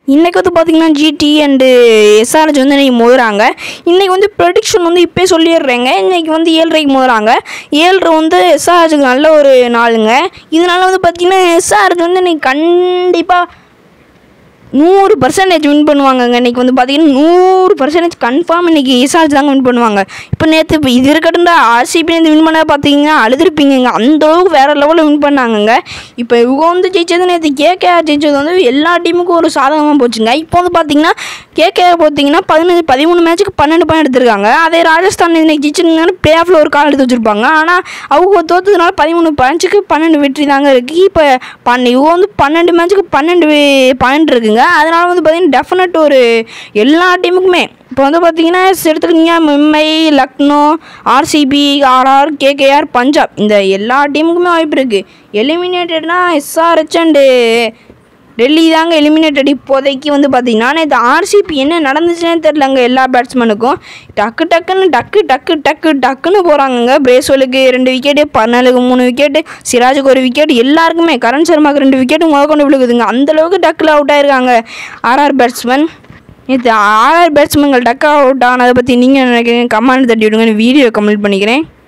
இன்றைக்கி வந்து பார்த்தீங்கன்னா ஜிடி அண்டு எஸ்ஆர்ஹெச் வந்து இன்றைக்கி மோதுறாங்க இன்றைக்கி வந்து ப்ரொடிக்ஷன் வந்து இப்போயே சொல்லிடுறேங்க இன்றைக்கி வந்து ஏழரைக்கு மோதுறாங்க ஏழரை வந்து எஸ்ஆர்ஹெச்சுக்கு நல்ல ஒரு நாளுங்க இதனால வந்து பார்த்தீங்கன்னா எஸ்ஆர்ஹெச் வந்து இன்றைக்கி கண்டிப்பாக நூறு பர்சன்டேஜ் வின் பண்ணுவாங்கங்க இன்றைக்கி வந்து பார்த்தீங்கன்னா நூறு பர்சன்டேஜ் கன்ஃபார்ம் இன்றைக்கி எஸ்ஆர்ஹெச் தாங்க வின் பண்ணுவாங்க இப்போ நேற்று இப்போ இது இருக்கட்டும் ஆர்சிபி நேற்று வின் பண்ண பார்த்தீங்கன்னா அழுதுருப்பீங்கங்க அந்த அளவுக்கு வேறு லெவலில் வின் பண்ணாங்கங்க இப்போ இவங்க வந்து ஜெயிச்சது நேற்று கேகேஆர் ஜெயிச்சது வந்து எல்லா டீமுக்கும் ஒரு சாதகமாக போச்சுங்க இப்போ வந்து பார்த்தீங்கன்னா கேகேஆர் பார்த்தீங்கன்னா பதினஞ்சு பதிமூணு மேட்ச்சுக்கு பன்னெண்டு பாயிண்ட் எடுத்திருக்காங்க அதே ராஜஸ்தான் இன்னைக்கு ஜெயிச்சிருந்தாங்கன்னா பிளே ஆஃபில் ஒரு கால் எடுத்து வச்சுருப்பாங்க ஆனால் அவங்க தோத்ததுனால பதிமூணு மேட்ச்சுக்கு பன்னெண்டு வெற்றி தாங்க இருக்குது இப்போ பன்ன இவங்க வந்து பன்னெண்டு மேட்ச்சுக்கு பன்னெண்டு பாயிண்ட் இருக்குங்க அதனால் வந்து பார்த்தீங்கன்னா டெஃபினட் ஒரு எல்லா டீமுக்குமே இப்போ வந்து பார்த்தீங்கன்னா எடுத்துக்கிட்டிங்க Mumbai Lucknow RCB RR KKR Punjab இந்த எல்லா டீமுக்குமே வாய்ப்பு இருக்குது எலிமினேட்டட்னா எஸ்ஆர்ஹெச் அண்டு டெல்லி தாங்க எலிமினேட்டட் இப்போதைக்கு வந்து பார்த்தீங்கன்னா நேற்று ஆர்சிபி என்ன நடந்துச்சுன்னே தெரிலங்க எல்லா பேட்ஸ்மேனுக்கும் டக்கு டக்குன்னு டக்கு டக்கு டக்கு டக்குன்னு போகிறாங்கங்க பிரேஸ்வலுக்கு ரெண்டு விக்கெட்டு பர்னலுக்கு மூணு விக்கெட்டு சிராஜுக்கு ஒரு விக்கெட் எல்லாருக்குமே கரண் சர்மாவுக்கு ரெண்டு விக்கெட்டு முதல் கொண்டு விழுகுதுங்க அந்தளவுக்கு டக்கில் அவுட் ஆயிருக்காங்க ஆர்ஆர் பேட்ஸ்மேன் நேற்று ஆர்ஆர் பேட்ஸ்மேன்கள் டக்கு அவுட் ஆனதை பற்றி நீங்கள் நினைக்கிறீங்க கமெண்ட் தட்டி விடுங்கன்னு வீடியோ கமெண்ட் பண்ணிக்கிறேன்